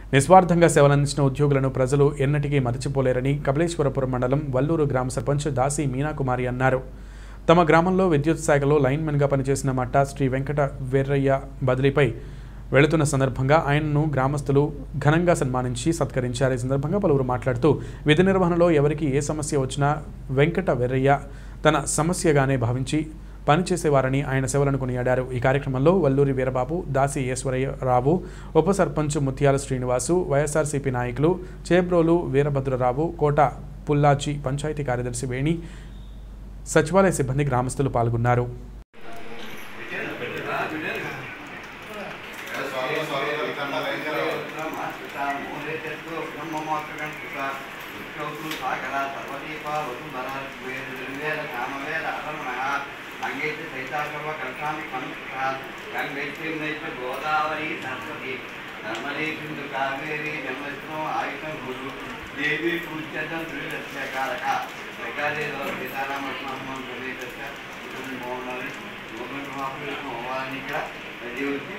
నిస్వార్థంగా సేవలందించిన ఉద్యోగులను ప్రజలు ఎన్నటికీ మరచిపోలేరని కపిలేశ్వరపురం మండలం వల్లూరు గ్రామ సర్పంచ్ దాసి మీనాకుమారి అన్నారు తమ గ్రామంలో విద్యుత్ శాఖలో లైన్మెన్గా పనిచేసిన మట్టా శ్రీ వెంకట వీర్రయ్య బదిలీపై వెళుతున్న సందర్భంగా ఆయనను గ్రామస్తులు ఘనంగా సన్మానించి సత్కరించారు ఈ సందర్భంగా పలువురు మాట్లాడుతూ విధి నిర్వహణలో ఎవరికి ఏ సమస్య వచ్చినా వెంకట వీర్రయ్య తన సమస్యగానే భావించి పనిచేసేవారని ఆయన సేవలను కొనియాడారు ఈ కార్యక్రమంలో వల్లూరి వీరబాబు దాసి ఈశ్వరయ్యరావు ఉప సర్పంచ్ ముత్యాల శ్రీనివాసు వైఎస్ఆర్సీపీ నాయకులు చేబ్రోలు వీరభద్రరావు కోట పుల్లాచి పంచాయతీ కార్యదర్శి వేణి సచివాలయ సిబ్బంది గ్రామస్తులు పాల్గొన్నారు గోదావరి సరస్వతి నర్మదే సింధు కావేరి జన్మస్థం ఆయుధం గురు దేవి పూజ్యం త్రికారక ప్రకారే సీతారామస్వామి ప్రదేశ మోహనాన్ని మోహన్ మోహాన్ని ఇక్కడ దేవుడికి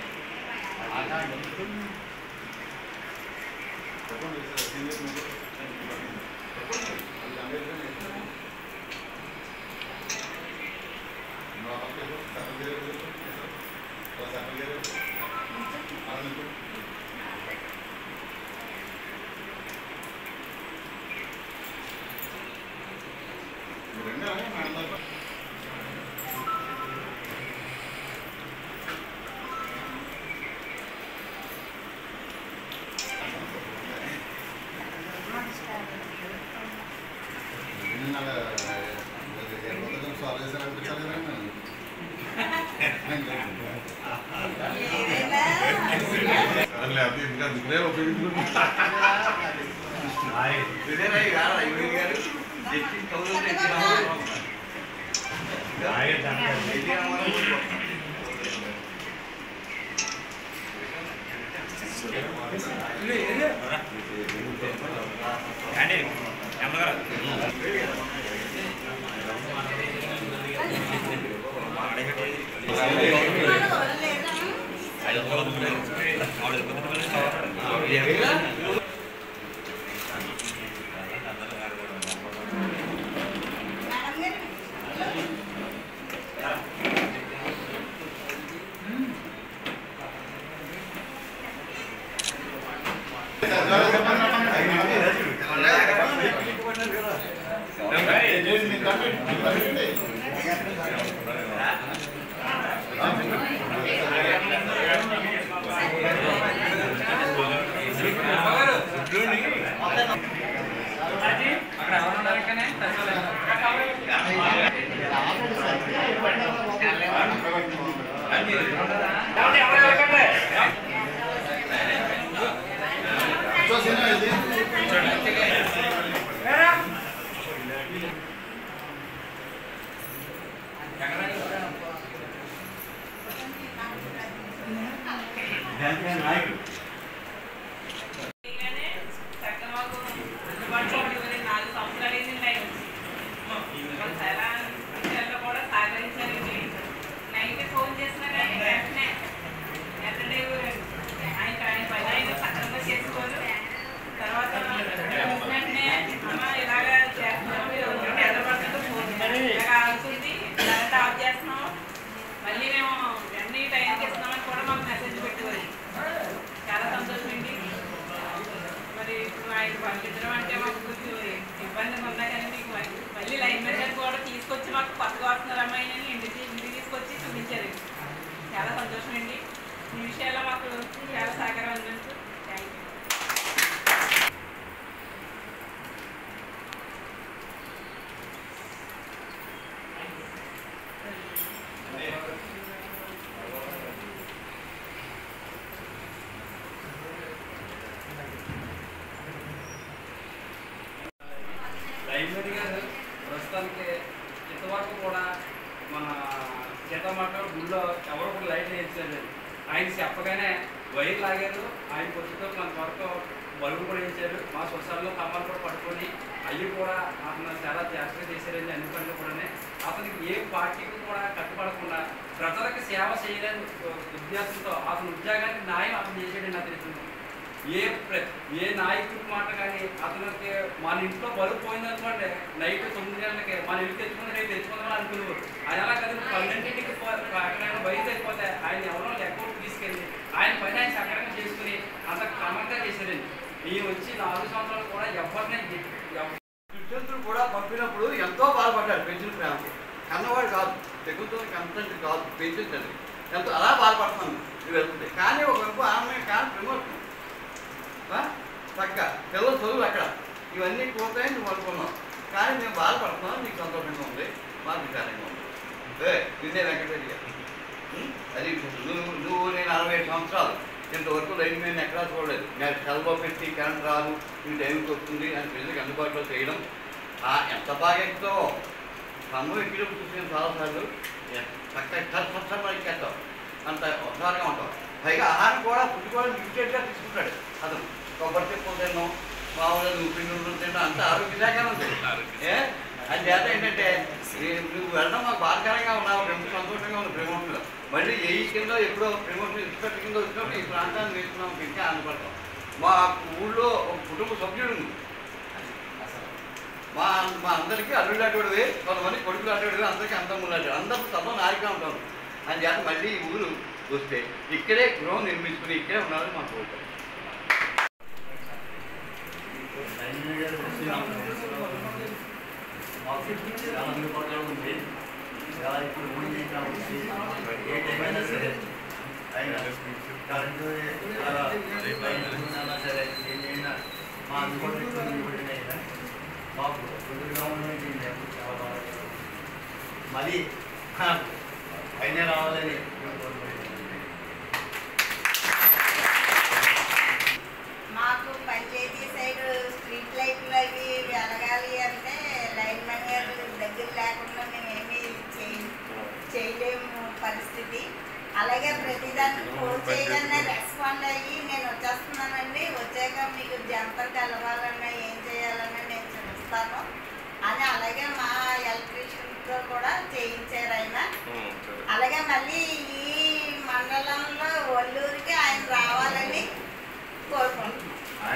మళ్ళీ మేము అన్ని టైంకి ఇస్తున్నామని కూడా మాకు మెసేజ్ పెట్టేవారు చాలా సంతోషం అండి మరి ఇప్పుడు ఆయన పంపించడం అంటే మాకు కొంచెం ఇబ్బందిగా ఉన్నా కానీ మీకు మరి మళ్ళీ లైన్ మెజర్ కూడా తీసుకొచ్చి మాకు కొత్తగా వస్తున్నారు అమ్మాయి అని ఇంటికి ఇంటికి తీసుకొచ్చి చూపించారు చాలా సంతోషం అండి ఈ విషయాల్లో మాకు చాలా సహకారం అందించు థ్యాంక్ యూ లైబ్రరీ గారు ప్రస్తుతానికి ఇంతవరకు కూడా మన సీతామాట గుళ్ళో ఎవరు కూడా లైట్ వేయించలేదు ఆయన చెప్పగానే వైర్ లాగారు ఆయన కొద్దితో మన వరకు బల్బు కూడా వేయించారు మా సొసైటీలో కమ్మలు కూడా పట్టుకొని అవి కూడా అతను చాలా జాగ్రత్తగా చేశారండి అన్ని పనులు కూడా అతనికి ఏ పార్టీకి కూడా కట్టుబడకుండా ప్రజలకు సేవ చేయాలని ఉద్దేశంతో అతని ఉద్యోగానికి న్యాయం అతను చేసాడని నాకు తెలిసింది ఏ ప్ర- ఏ నాయకుడి మాట కానీ అతనికి మన ఇంట్లో బరువు పోయిందనుకోండి నైట్ తొమ్మిది గంటలకి మన ఇల్లు తెచ్చుకుంటే రేపు తెచ్చుకుందాం అనుకునేవారు ఆయన అలా కదా పన్నెండింటికి పో- ఎక్కడైనా బయట అయిపోతే ఆయన ఎవరో లెక్క తీసుకెళ్ళి ఆయన పని ఆయన సక్రమంగా చేసుకుని అంత క్రమంగా చేశారండి ఈ వచ్చి నాలుగు సంవత్సరాలు కూడా ఎవరిని ఎవ్- క్రిస్టియన్స్ను కూడా పంపినప్పుడు ఎంతో బాధపడ్డాడు పెంచిన ప్రేమకు కన్నవాడు కాదు తెగులతో కన్సెంట్ కాదు పెంచిందండి ఎంతో అలా బాధపడుతున్నాను ఇది వెళ్తుంది కానీ ఒక వైపు ఆమె కానీ ప్రమోషన్ చక్క పిల్లలు చదువులు అక్కడ ఇవన్నీ పోతాయని నువ్వు అనుకున్నావు కానీ మేము బాధపడుతున్నాం నీకు సంతోషంగా ఉంది మాకు విచారంగా ఉంది ఏ నిన్నే వెంకటరెడ్డి గారు ఉం? అది నువ్వు నువ్వు నేను అరవై ఐదు సంవత్సరాలు ఇంతవరకు లైన్ మీద ఎక్కడా చూడలేదు నేను సెలవు పెట్టి కరెంట్ రాదు ఈ టైంకి వస్తుంది అని ప్రజలకు అందుబాటులో చేయడం ఆ ఎంత బాగా ఎక్కుతావో తమ్ము ఎక్కినప్పుడు చూసిన చాలాసార్లు చక్కగా కష్టం ఎక్కేస్తావు అంత ఒకసారిగా ఉంటావు పైగా ఆహారం కూడా ఫుడ్ కూడా లిమిటెడ్గా తీసుకుంటాడు అతను కొబ్బరి చెప్పు తిన్నాం మామూలుగా నువ్వు పిండి ఉండడం తినడం అంత ఆరోగ్యదాకానే ఉంది ఏ అది చేత ఏంటంటే ఈ నువ్వు వెళ్ళడం మాకు బాధకరంగా ఉన్నావు ఎంత సంతోషంగా ఉంది ప్రమోషన్లో మళ్ళీ ఏ కింద ఎప్పుడో ప్రమోషన్ ఇన్స్పెక్టర్ కింద వచ్చినప్పుడు ఈ ప్రాంతాన్ని నేర్చుకున్నాం ఇంకా ఆనందపడతాం మా ఊళ్ళో ఒక కుటుంబ సభ్యుడు ఉంది. మా మా అందరికీ అల్లుళ్ళు అటువంటివి కొంతమంది కొడుకులు అటువంటివి అందరికీ అందములు అటువంటి అందరూ సభ నాయకుగా ఉంటాం అని చేత మళ్ళీ ఈ ఊరు వస్తే ఇక్కడే గృహం నిర్మించుకుని ఇక్కడే ఉండాలని మాకు కోరిక. అందుబాటులో ఉంది ఇలా ఇప్పుడు ఊరి కాబట్టి ఏ టైం అయినా సరే అయినా కరెంటు అలా ఉన్నా సరే ఏదైనా మా అందుబాటులో ఇవ్వడినైనా మాకు ఎదురుగా ఉన్నది మేము చాలా బాగా మరి అయినా రావాలని మేము కోరుకుంటున్నాం. మాకు పంచాయతీ సైడ్ స్ట్రీట్ లైట్లు అవి వెలగాలి అంటే లైన్ మ్యాన్ గారు దగ్గర లేకుండా మేమేమి చేయ చేయలేము పరిస్థితి అలాగే ప్రతిదానికి ఫోన్ చేయగానే రెస్పాండ్ అయ్యి నేను వచ్చేస్తున్నానండి వచ్చాక మీకు జంపర్ కలవాలన్నా ఏం చేయాలన్నా నేను చూస్తాను అని అలాగే మా ఎలక్ట్రీషియన్తో కూడా చేయించారు ఆయన అలాగే మళ్ళీ ఈ మండలంలో ఒల్లూరికి ఆయన రావాలని కోరుకుంటున్నాను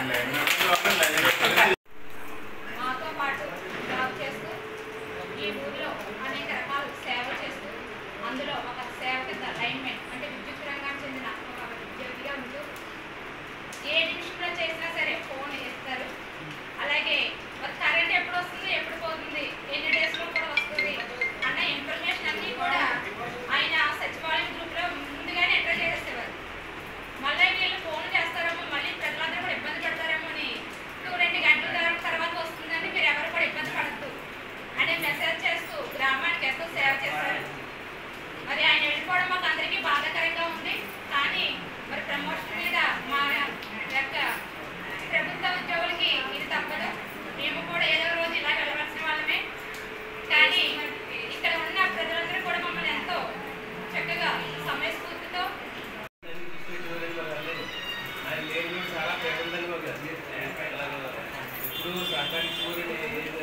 మాతో పాటు జాబ్ చేస్తూ ఈ ఊరిలో అనేక రకాల సేవలు చేస్తూ అందులో ఒక సేవ కింద లైన్మెన్ అంటే విద్యుత్ రంగానికి చెందిన ఒక ఉద్యోగిగా ఉంటూ ఏ నిమిషంలో చేసినా సరే ఫోన్ ఇస్తారు అలాగే మరి కరెంట్ ఎప్పుడు వస్తుంది ఎప్పుడు పోతుంది ఎన్ని డేస్లో కూడా వస్తుంది అన్న ఇన్ఫర్మేషన్ అన్నీ కూడా ఆయన సచివాలయం గ్రూప్లో ముందుగానే ఎంటర్ చేసేసేవారు మళ్ళీ వీళ్ళు ఫోన్ చేస్తారేమో మళ్ళీ ప్రజలందరూ కూడా ఇబ్బంది పడతారేమో అని టూ రెండు గంటల తర్వాత తర్వాత వస్తుందని మీరు ఎవరు కూడా ఇబ్బంది పడద్దు అనే మెసేజ్ చేస్తూ గ్రామానికి ఎంతో సేవ చేశారు మరి ఆయన వెళ్ళిపోవడం మాకు అందరికీ బాధాకరంగా ఉంది కానీ మరి ప్రమోషన్ మీద మా యొక్క ప్రభుత్వ ఉద్యోగులకి ఇది తప్పదు మేము కూడా ఏదో రోజు ఇలా వెళ్ళవలసిన వాళ్ళమే కానీ ఇక్కడ ఉన్న ప్రజలందరూ కూడా మమ్మల్ని ఎంతో చక్కగా సమయస్ఫూర్తితో ఆయన లేని చాలా పేరుందని మాకు ఇప్పుడు సహకారి సూర్యుడు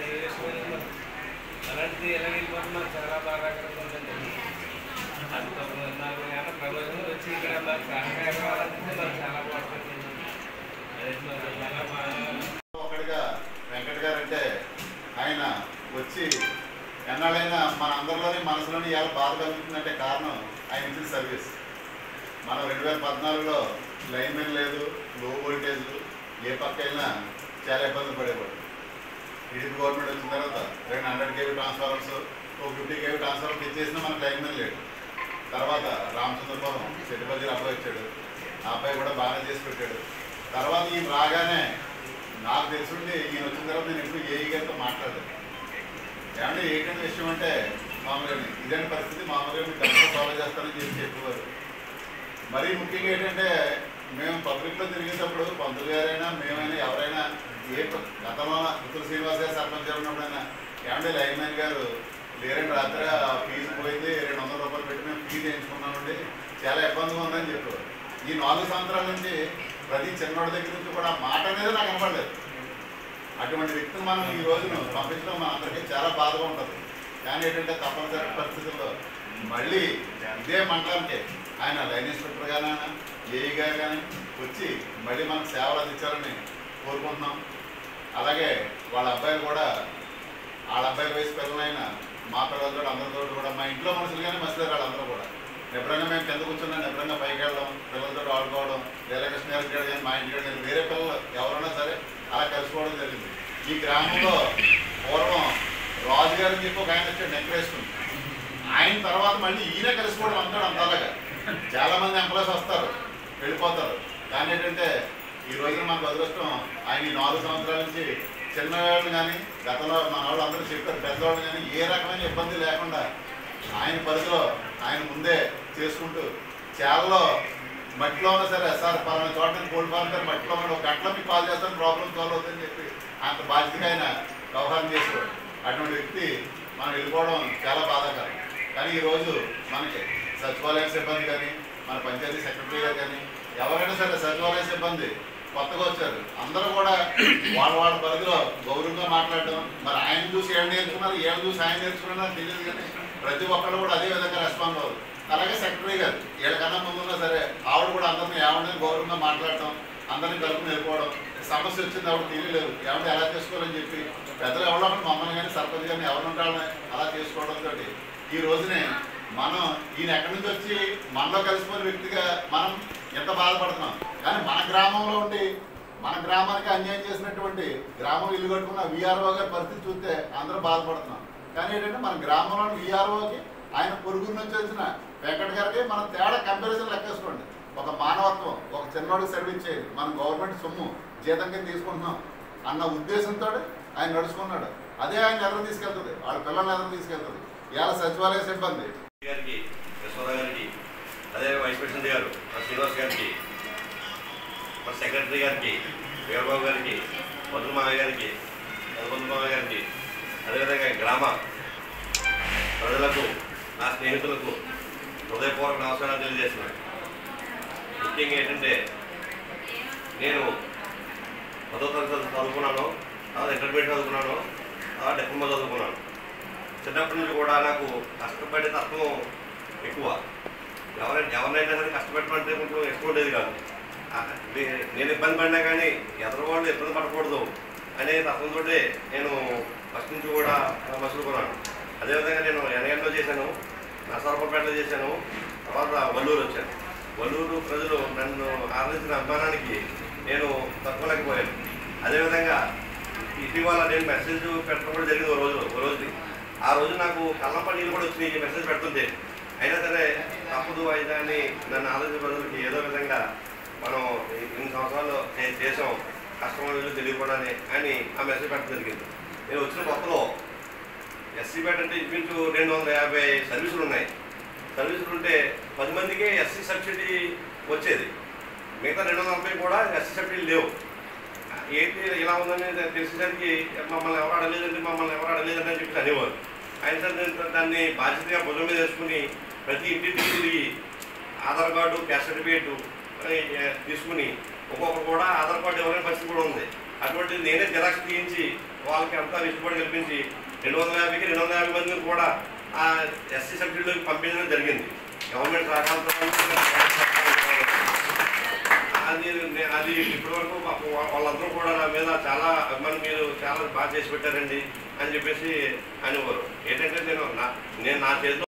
అలాంటిది ఎలా వెళ్ళిపోతుంది మాకు చాలా బాధాకరంగా ఉందండి అంత నాకు ఏమైనా ప్రమోషన్ వచ్చి ఇక్కడ మాకు సహకారం కావాలంటే మాకు చాలా బాగుంటుంది అదే మాకు చాలా బాగా ఒకటిగా వెంకట గారు అంటే ఆయన వచ్చి ఎన్నాళ్ళైనా మన అందరిలోని మనసులోని ఎలా బాధ కలుగుతుందంటే కారణం ఆయన ఇచ్చిన సర్వీస్ మనం రెండు వేల పద్నాలుగులో లైన్మెన్ లేదు లో వోల్టేజ్ ఏ పక్క అయినా చాలా ఇబ్బంది పడేవాడు టీడీపీ గవర్నమెంట్ వచ్చిన తర్వాత రెండు హండ్రెడ్ కేవీ ట్రాన్స్ఫార్మర్స్ ఒక ఫిఫ్టీ కేవీ ట్రాన్స్ఫార్మర్ ఇచ్చేసినా మనకు లైన్మెన్ లేడు తర్వాత రామచంద్రపురం చెట్టుపల్లి అబ్బాయి వచ్చాడు ఆ అబ్బాయి కూడా బాగానే చేసి పెట్టాడు తర్వాత ఈయన రాగానే నాకు తెలుసుండి ఈయన వచ్చిన తర్వాత నేను ఎప్పుడు ఏఈ గారితో మాట్లాడలేదు ఏమంటే ఏంటంటే విషయం అంటే మామూలుగా ఇదేంటి పరిస్థితి మామూలుగా మీకు డబ్బులు సాల్వ్ చేస్తానని చెప్పి చెప్పేవారు మరీ ముఖ్యంగా ఏంటంటే మేము పబ్లిక్లో తిరిగేటప్పుడు పంతులు గారైనా మేమైనా ఎవరైనా ఏ ప- గతంలో పుత్తూరు శ్రీనివాస్ గారు సర్పంచ్ గారు ఉన్నప్పుడైనా ఏమంటే లైన్మెన్ గారు లేరండి రాత్రి ఆ ఫీజు పోయింది రెండు వందల రూపాయలు పెట్టి మేము ఫీజు వేయించుకున్నామండి చాలా ఇబ్బందిగా ఉందని చెప్పారు ఈ నాలుగు సంవత్సరాల నుంచి ప్రతి చిన్నోడి దగ్గర నుంచి కూడా ఆ మాట అనేది నాకు కనపడలేదు అటువంటి వ్యక్తిని మనం ఈ రోజును పంపించడం మన అందరికీ చాలా బాధగా ఉంటుంది కానీ ఏంటంటే తప్పనిసరి పరిస్థితుల్లో మళ్ళీ ఇదే మండలానికి ఆయన లైన్ ఇన్స్పెక్టర్ గానే ఏఈ గారు కానీ వచ్చి మళ్ళీ మనకు సేవలు అందించాలని కోరుకుంటున్నాం అలాగే వాళ్ళ అబ్బాయిలు కూడా వాళ్ళ అబ్బాయి వయసు పిల్లలైన మా పిల్లలతో అందరితో కూడా మా ఇంట్లో మనుషులుగానే మసలేరు వాళ్ళందరూ కూడా ఎప్పుడైనా మేము కింద కూర్చున్నాం ఎప్పుడైనా పైకి వెళ్ళడం పిల్లలతో ఆడుకోవడం వేరే కృష్ణ గారి కానీ మా ఇంటి కానీ వేరే పిల్లలు ఎవరైనా సరే అలా కలుసుకోవడం జరిగింది ఈ గ్రామంలో పూర్వం రాజు గారిని చెప్పి ఒక ఆయన వచ్చాడు నెక్కరేసుకుని ఆయన తర్వాత మళ్ళీ ఈయన కలిసిపోవడం అంటాడు అంతలాగా చాలా మంది ఎంప్లాయీస్ వస్తారు వెళ్ళిపోతారు కానీ ఏంటంటే ఈ రోజున మనకు అదృష్టం ఆయన ఈ నాలుగు సంవత్సరాల నుంచి చిన్నవాళ్ళు కానీ గతంలో మన వాళ్ళు అందరూ చెప్పారు పెద్దవాళ్ళు కానీ ఏ రకమైన ఇబ్బంది లేకుండా ఆయన పరిధిలో ఆయన ముందే చేసుకుంటూ చేలలో మట్టిలో ఉన్నా సరే సార్ పలానా చోట నుంచి కోల్డ్ ఫార్మ్ సార్ మట్టిలో ఉన్న ఒక గంటలో మీకు కాల్ చేస్తాను ప్రాబ్లం సాల్వ్ అవుతుందని చెప్పి అంత బాధ్యతగా ఆయన వ్యవహారం చేసేవాడు అటువంటి వ్యక్తి మనం వెళ్ళిపోవడం చాలా బాధాకరం కానీ ఈరోజు మనకి సచివాలయ సిబ్బంది కానీ మన పంచాయతీ సెక్రటరీ గారు కానీ ఎవరైనా సరే సచివాలయ సిబ్బంది కొత్తగా వచ్చారు అందరూ కూడా వాళ్ళ వాళ్ళ పరిధిలో గౌరవంగా మాట్లాడడం మరి ఆయన చూసి ఏం నేర్చుకున్నారు ఏం చూసి ఆయన నేర్చుకున్నారో తెలియదు కానీ ప్రతి ఒక్కళ్ళు కూడా అదే విధంగా రెస్పాండ్ అవ్వరు అలాగే సెక్రటరీ గారు వీళ్ళకన్నా ముందున్నా సరే ఆవిడ కూడా అందరిని ఏమంటే గౌరవంగా మాట్లాడటం అందరిని కలుపుని వెళ్ళిపోవడం సమస్య వచ్చింది ఆవిడ తెలియలేదు ఏమంటే ఎలా చేసుకోవాలని చెప్పి పెద్దలు ఎవరో ఒకరు మమ్మల్ని కానీ సర్పంచ్ కానీ ఎవరు ఉంటారని అలా చేసుకోవడంతో ఈ రోజునే మనం ఈయన ఎక్కడి నుంచి వచ్చి మనలో కలిసిపోయిన వ్యక్తిగా మనం ఎంత బాధపడుతున్నాం కానీ మన గ్రామంలో ఉండి మన గ్రామానికి అన్యాయం చేసినటువంటి గ్రామం ఇల్లు కట్టుకున్న విఆర్ఓ గారి పరిస్థితి చూస్తే అందరూ బాధపడుతున్నాం కానీ ఏంటంటే మన గ్రామంలోని విఆర్ఓకి ఆయన పొరుగురు నుంచి వచ్చిన వెంకట గారికి మనం తేడా కంపారిజన్ లెక్కేసుకోండి ఒక మానవత్వం ఒక చిన్నవాడికి సర్వీస్ చేయాలి మనం గవర్నమెంట్ సొమ్ము జీతం కింద తీసుకుంటున్నాం అన్న ఉద్దేశంతో ఆయన నడుచుకున్నాడు అదే ఆయన ఎదురు తీసుకెళ్తుంది వాళ్ళ పిల్లల్ని ఎదురు తీసుకెళ్తుంది ఇవాళ సచివాలయ సిబ్బంది గారికి యశోద గారికి అదే వైస్ ప్రెసిడెంట్ గారు మన శ్రీనివాస్ గారికి మన సెక్రటరీ గారికి వీరబాబు గారికి మధుమావయ్య గారికి మధుమావయ్య గారికి అదేవిధంగా గ్రామ ప్రజలకు నా స్నేహితులకు హృదయపూర్వక నమస్కారాలు తెలియజేస్తున్నాను ముఖ్యంగా ఏంటంటే నేను పదో తరగతి చదువుకున్నాను తర్వాత ఇంటర్మీడియట్ చదువుకున్నాను తర్వాత డిప్లొమా చదువుకున్నాను చిన్నప్పటి నుంచి కూడా నాకు కష్టపడే తత్వం ఎక్కువ ఎవరైనా ఎవరినైనా సరే కష్టపెట్టమంటే కొంచెం ఎక్కువ ఉండేది కాదు ఆ, నే- నేను ఇబ్బంది పడినా కానీ ఎదురు వాళ్ళు ఇబ్బంది పడకూడదు అనే తత్వంతో నేను ఫస్ట్ నుంచి కూడా మసులుకున్నాను అదేవిధంగా నేను ఎనగంలో చేశాను నరసరావుపేటలో చేశాను తర్వాత వల్లూరు వచ్చాను వల్లూరు ప్రజలు నన్ను ఆదరించిన అభిమానానికి నేను తట్టుకోలేకపోయాను అదేవిధంగా ఇటీవల నేను మెసేజ్ పెట్టడం కూడా జరిగింది ఓ రోజు ఓ రోజు ఆ రోజు నాకు కళ్ళం పన్నీళ్ళు కూడా వచ్చినాయి ఈ మెసేజ్ పెడుతుంటే అయినా సరే తప్పదు అయితే అని నన్ను ఆలోచన ప్రజలకి ఏదో విధంగా మనం ఇన్ని సంవత్సరాలు చే- చేసాం కష్టం వీళ్ళు తెలియకూడదని అని ఆ మెసేజ్ పెట్టడం జరిగింది నేను వచ్చిన కొత్తలో ఎస్సీ బ్యాట్ అంటే ఇంచుమించు రెండు వందల యాభై సర్వీసులు ఉన్నాయి సర్వీసులు ఉంటే పది మందికే ఎస్సీ సబ్సిడీ వచ్చేది మిగతా రెండు వందల నలభై కూడా ఎస్సీ సబ్సిడీ లేవు ఏంటి ఇలా ఉందని తెలిసేసరికి మమ్మల్ని ఎవరు అడలేదండి మమ్మల్ని ఎవరు అడలేదండి అని చెప్పి అనేవారు ఆయన సార్ నేను దాన్ని బాధ్యతగా భుజం మీద వేసుకుని ప్రతి ఇంటింటికి తిరిగి ఆధార్ కార్డు క్యాస్ట్ సర్టిఫికేట్ తీసుకుని ఒక్కొక్కరు కూడా ఆధార్ కార్డు ఎవరైనా పరిస్థితి కూడా ఉంది అటువంటిది నేనే జిరాక్స్ తీయించి వాళ్ళకి అంతా ఇష్టపడి కల్పించి రెండు వందల యాభైకి రెండు వందల యాభై మందిని కూడా ఆ ఎస్సీ సబ్సిడీలోకి పంపించడం జరిగింది గవర్నమెంట్ సహకారంతో అది నే- అది ఇప్పటి వరకు పాపం వా- వాళ్ళందరూ కూడా నా మీద చాలా అభిమానం మీరు చాలా బాగా చేసి పెట్టారండి అని చెప్పేసి అనేవారు ఏంటంటే నేను నా నేను నా చేతిలో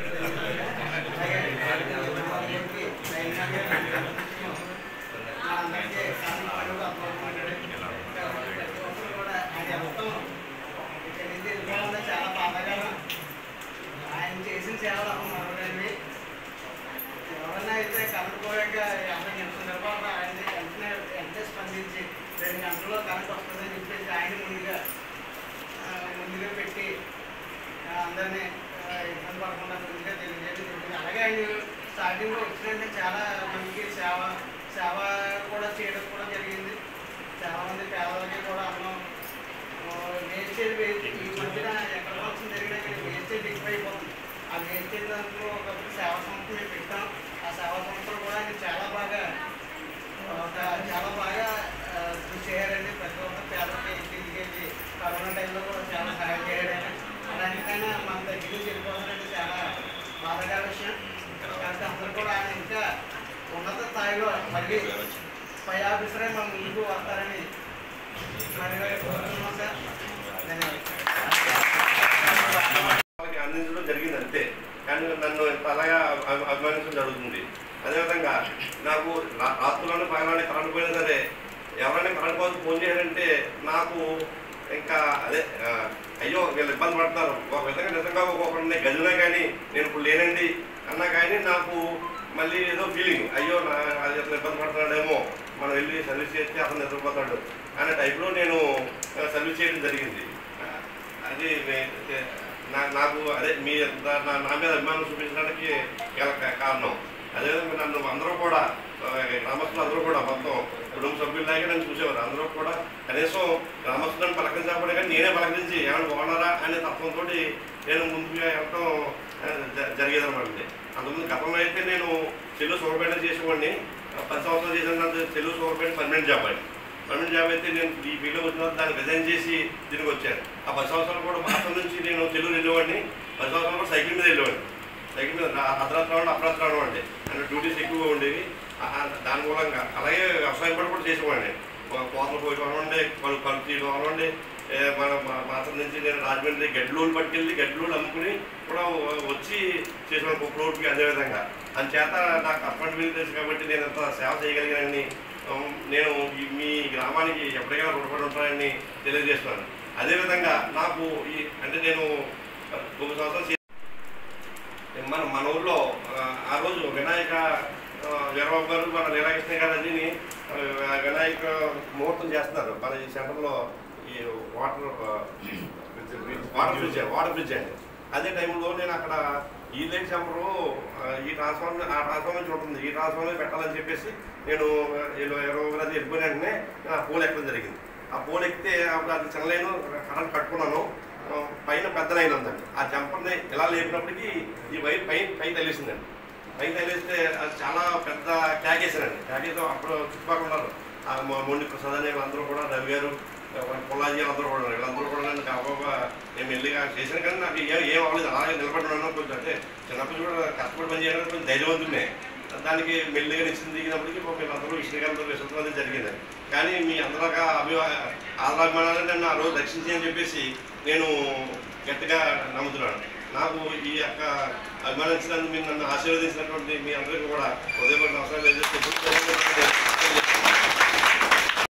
చాలా బాధగా ఆయన చేసిన సేవలు అమ్మ మరొకండి ఎవరన్నా అయితే కరెంట్ పోయాక యాభై గంటల తర్వాత ఆయన వెంటనే వెంటనే స్పందించి రెండు గంటల్లో కరెంట్ వస్తుందని చెప్పేసి ఆయన ముందుగా ఆ, ముందుగా పెట్టి ఆ, అందరినీ ఆ, ఇబ్బంది పడకుండా ముందుగా తెలియజేయడం జరిగింది అలాగే ఆయన స్టార్టింగ్లో వచ్చినంటే చాలా మందికి సేవ సేవ కూడా చేయడం కూడా జరిగింది చాలా మంది పేదలకి కూడా అన్నం వేస్టేజ్ ఈ మధ్యన ఎక్కడ ఫంక్షన్ జరిగినా కానీ వేస్టేజ్ ఎక్కువ అయిపోతుంది ఆ వేస్టేజ్ దాంట్లో ఒక సేవా సంస్థ మేము పెట్టాం ఆ సేవా సంస్థలు కూడా ఆయన చాలా బాగా ఒక చాలా బాగా ఆ, కృషి చేయారండి ప్రతి ఒక్క పేదలకి ఇంటికి వెళ్ళి కరోనా టైంలో కూడా చాలా సహాయం చేయాలని అలాంటికైనా మన దగ్గర నుంచి వెళ్ళిపోవాలంటే చాలా బాధగా మరి కోరుతున్నాం సార్ వాళ్ళకి అందించడం జరిగింది అంతే కానీ నన్ను ఇంత అలాగా అభి- అభిమానించడం జరుగుతుంది అదేవిధంగా నాకు రా- రాత్రులను పగలని కరెంట్ పోయినా సరే ఎవరైనా కరెంట్ పోతే ఫోన్ చేయాలంటే నాకు ఇంకా అదే ఆ, అయ్యో వీళ్ళు ఇబ్బంది పడుతున్నారు ఒక విధంగా నిజంగా ఒక్కొక్కరిని గదిలో కానీ నేను ఇప్పుడు లేనండి అన్నా కానీ నాకు మళ్ళీ ఏదో ఫీలింగ్ అయ్యో నా అది అతను ఇబ్బంది పడుతున్నాడేమో మనం వెళ్ళి సర్వీస్ చేస్తే అతను నిద్రపోతాడు అనే టైప్లో నేను ఆ, సర్వీస్ చేయడం జరిగింది ఆ, అది నే- నా- నాకు అదే మీ నా నా మీద అభిమానం చూపించడానికి గల కా- కారణం అదేవిధంగా నన్ను అందరూ కూడా ఆ, గ్రామస్తులు అందరూ కూడా మొత్తం కుటుంబ సభ్యుల్లాగే నన్ను చూసేవారు అందరూ కూడా కనీసం గ్రామస్తులను పలకరించకపోతే కానీ నేనే పలకరించి ఏమైనా బాగున్నారా అనే తత్వంతో నేను ముందుగా వెళ్ళటం ఆ, జ- జరిగేదన్నమాట అండి అంతకుముందు గతంలో అయితే నేను చెల్లు సూపర్పేట చేసేవాడిని ఆ, పది సంవత్సరాలు చేసిన చెల్లు సూపర్పేట పర్మనెంట్ జాబ్ అండి పర్మనెంట్ జాబ్ అయితే నేను ఈ ఫీల్డ్లో వచ్చిన తర్వాత దాన్ని రిజైన్ చేసి దీనికి వచ్చాను ఆ పది సంవత్సరాలు కూడా మాసం నుంచి నేను తెలుగు వెళ్ళేవాడిని పది సంవత్సరాలు కూడా సైకిల్ మీద వెళ్ళేవాడిని సైకిల్ మీద రా- అర్ధరాత్రి రావడం అప్రాత్రి రావడం అండి అంటే డ్యూటీస్ ఎక్కువగా ఉండేవి ఆ- ఆ దాని మూలంగా అలాగే వ్యవసాయం పని కూడా చేసేవాడిని కో- కోతలు పోయడం అవ్వండి కలు కలుపు తీయడం అవ్వండి ఏ, మన మా- మాసం నుంచి నేను రాజమండ్రి గడ్డలూరు పట్టుకెళ్ళి గడ్డలూరు అమ్ముకుని కూడా వ- వచ్చి చేసేవాడిని కుక్క రోడ్కి అదేవిధంగా అందుచేత నాకు అప్పటి మీద తెలుసు కాబట్టి నేను ఎంత సేవ చేయగలిగానని ఉమ్, నేను ఈ- మీ గ్రామానికి ఎప్పటికైనా రుణపడి ఉంటానని తెలియజేస్తున్నాను అదేవిధంగా నాకు ఈ అంటే నేను తొమ్మిది సంవత్సరాలు చే- మన మన ఊర్లో ఆ, ఆ రోజు వినాయక ఆ, వీరబాబు గారు మన నీలకృష్ణ గారు అదిని ఆ, వినాయక ముహూర్తం చేస్తున్నారు మన ఈ సెంటర్లో ఈ వాటర్ ఆ, వాటర్ ఫ్రిడ్జ్ వాటర్ ఫ్రిడ్జ్ అండి అదే టైంలో నేను అక్కడ ఈ లైట్ సెంటరు ఈ ట్రాన్స్ఫార్మర్ ఆ ట్రాన్స్ఫార్మర్ నుంచి ఉంటుంది ఈ ట్రాన్స్ఫార్మర్ పెట్టాలని చెప్పేసి నేను ఇరవై ఇరవై మంది వెళ్ళిపోయిన వెంటనే నేను ఆ పోల్ ఎక్కడం జరిగింది ఆ పోల్ ఎక్కితే అప్పుడు అది చిన్న లైన్ కరెంట్ కట్టుకున్నాను ఆ, పైన పెద్ద లైన్ ఉందండి ఆ జంపర్ని ఇలా లేపినప్పటికీ ఈ వైర్ పైన పైకి తగిలేసిందండి పైకి తగిలేస్తే అది చాలా పెద్ద ట్యాగేసానండి ట్యాగేసి అప్పుడు చుట్టుపక్కల ఉన్నారు ఆ మొ- మొండి ప్రసాద్ అనే వీళ్ళందరూ కూడా రవి గారు పొల్లాజీ అందరూ కూడా ఉన్నారు వీళ్ళందరూ కూడా నన్ను గబగబా నేను మెల్లిగా చేశాను కానీ నాకు ఏం ఏం అవ్వలేదు అలాగే నిలబడి ఉన్నాను కొంచెం అంటే చిన్నప్పుడు కూడా కష్టపడి పని చేయడానికి కొంచెం ధైర్యవంతున్నే దానికి మెల్లిగా నిశ్చింది దిగినప్పటికీ పాపం వీళ్ళందరూ విష్ణుగారితో విశ్వతం జరిగింది కానీ మీ అందరిగా అభిమా ఆదరాభిమానాలను నన్ను ఆ రోజు రక్షించి అని చెప్పేసి నేను గట్టిగా నమ్ముతున్నాను నాకు ఈ యొక్క అభిమానించినందుకు మీరు నన్ను ఆశీర్వదించినటువంటి మీ అందరికీ కూడా ఉదయపడిన అవసరం లేదు